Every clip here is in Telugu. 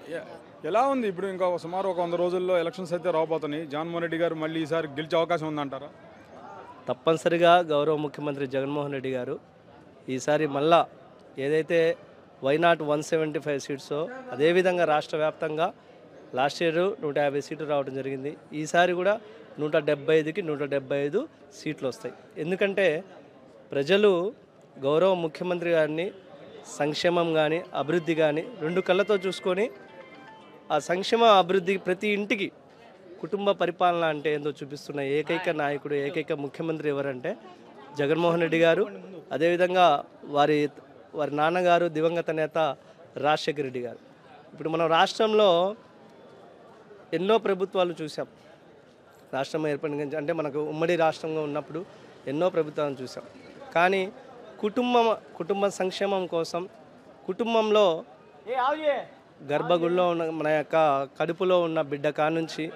ఎ- ఎలా ఉంది ఇప్పుడు ఇంకా సుమారు ఒక వంద రోజుల్లో ఎలక్షన్స్ అయితే రాబోతున్నాయి జగన్మోహన్ రెడ్డి గారు మళ్ళీ ఈసారి గెలిచే అవకాశం ఉందంటారా తప్పనిసరిగా గౌరవ ముఖ్యమంత్రి జగన్మోహన్ రెడ్డి గారు ఈసారి మళ్ళా ఏదైతే వైనాట్ వన్ సెవెంటీ ఫైవ్ సీట్సో అదేవిధంగా రాష్ట్ర వ్యాప్తంగా లాస్ట్ ఇయర్ నూట యాభై సీట్లు రావడం జరిగింది ఈసారి కూడా నూట డెబ్బై ఐదుకి నూట డెబ్బై ఐదు సీట్లు వస్తాయి ఎందుకంటే ప్రజలు గౌరవ ముఖ్యమంత్రి గారిని సంక్షేమం కానీ అభివృద్ధి కానీ రెండు కళ్ళతో చూసుకొని ఆ సంక్షేమ అభివృద్ధి ప్రతి ఇంటికి కుటుంబ పరిపాలన అంటే ఏందో చూపిస్తున్న ఏకైక నాయకుడు ఏకైక ముఖ్యమంత్రి ఎవరంటే జగన్మోహన్ రెడ్డి గారు అదేవిధంగా వారి వారి నాన్నగారు దివంగత నేత రాజశేఖర రెడ్డి గారు ఇప్పుడు మనం రాష్ట్రంలో ఎన్నో ప్రభుత్వాలు చూసాం రాష్ట్రం ఏర్పడిన నుంచి అంటే మనకు ఉమ్మడి రాష్ట్రంగా ఉన్నప్పుడు ఎన్నో ప్రభుత్వాలను చూసాం కానీ కుటుంబం కుటుంబ సంక్షేమం కోసం కుటుంబంలో గర్భగుడిలో ఉన్న మన యొక్క కడుపులో ఉన్న బిడ్డ కానుంచి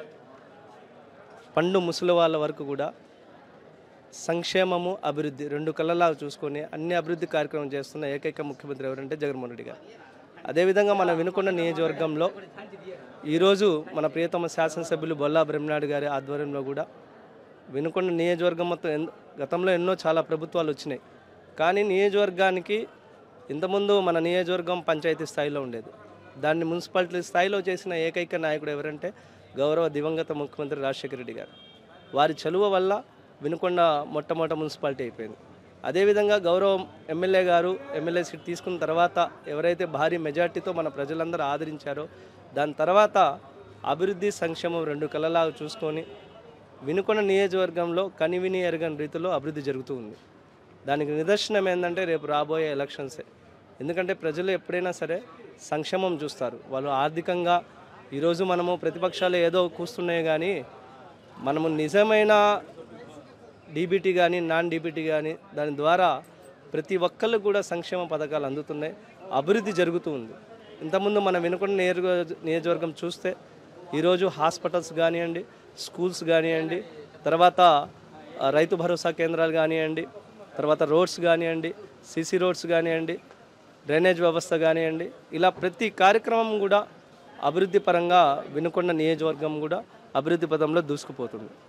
పండు ముసలి వాళ్ళ వరకు కూడా సంక్షేమము అభివృద్ధి రెండు కళ్ళలా చూసుకొని అన్ని అభివృద్ధి కార్యక్రమం చేస్తున్న ఏకైక ముఖ్యమంత్రి ఎవరంటే జగన్మోహన్ రెడ్డి గారు అదేవిధంగా మన వినుకొండ నియోజకవర్గంలో ఈరోజు మన ప్రియతమ శాసనసభ్యులు బొల్లా బ్రహ్మనాయుడు గారి ఆధ్వర్యంలో కూడా వినుకొండ నియోజకవర్గం మొత్తం ఎన్- గతంలో ఎన్నో చాలా ప్రభుత్వాలు వచ్చినాయి కానీ నియోజకవర్గానికి ఇంతకుముందు మన నియోజకవర్గం పంచాయతీ స్థాయిలో ఉండేది దాన్ని మున్సిపాలిటీ స్థాయిలో చేసిన ఏకైక నాయకుడు ఎవరంటే గౌరవ దివంగత ముఖ్యమంత్రి రాజశేఖర రెడ్డి గారు వారి చలువ వల్ల వినుకొండ మొట్టమొదటి మున్సిపాలిటీ అయిపోయింది అదేవిధంగా గౌరవ ఎమ్మెల్యే గారు ఎమ్మెల్యే సీట్ తీసుకున్న తర్వాత ఎవరైతే భారీ మెజార్టీతో మన ప్రజలందరూ ఆదరించారో దాని తర్వాత అభివృద్ధి సంక్షేమం రెండు కళ్ళలాగా చూసుకొని వినుకొండ నియోజకవర్గంలో కనివిని ఎరగని రీతిలో అభివృద్ధి జరుగుతూ ఉంది దానికి నిదర్శనం ఏంటంటే రేపు రాబోయే ఎలక్షన్సే ఎందుకంటే ప్రజలు ఎప్పుడైనా సరే సంక్షేమం చూస్తారు వాళ్ళు ఆర్థికంగా ఈరోజు మనము ప్రతిపక్షాలు ఏదో కూస్తున్నాయి కానీ మనము నిజమైన డీబీటీ కానీ నాన్ డీబీటీ కానీ దాని ద్వారా ప్రతి ఒక్కళ్ళు కూడా సంక్షేమ పథకాలు అందుతున్నాయి అభివృద్ధి జరుగుతూ ఉంది ఇంతకుముందు మనం వినుకున్న నియోజక నియోజకవర్గం చూస్తే ఈరోజు హాస్పిటల్స్ కానివ్వండి స్కూల్స్ కానివ్వండి తర్వాత ఆ, రైతు భరోసా కేంద్రాలు కానివ్వండి తర్వాత రోడ్స్ కానివ్వండి సీసీ రోడ్స్ కానివ్వండి డ్రైనేజ్ వ్యవస్థ కానివ్వండి ఇలా ప్రతి కార్యక్రమం కూడా అభివృద్ధి పరంగా వినుకొండ నియోజకవర్గం కూడా అభివృద్ధి పదంలో దూసుకుపోతుంది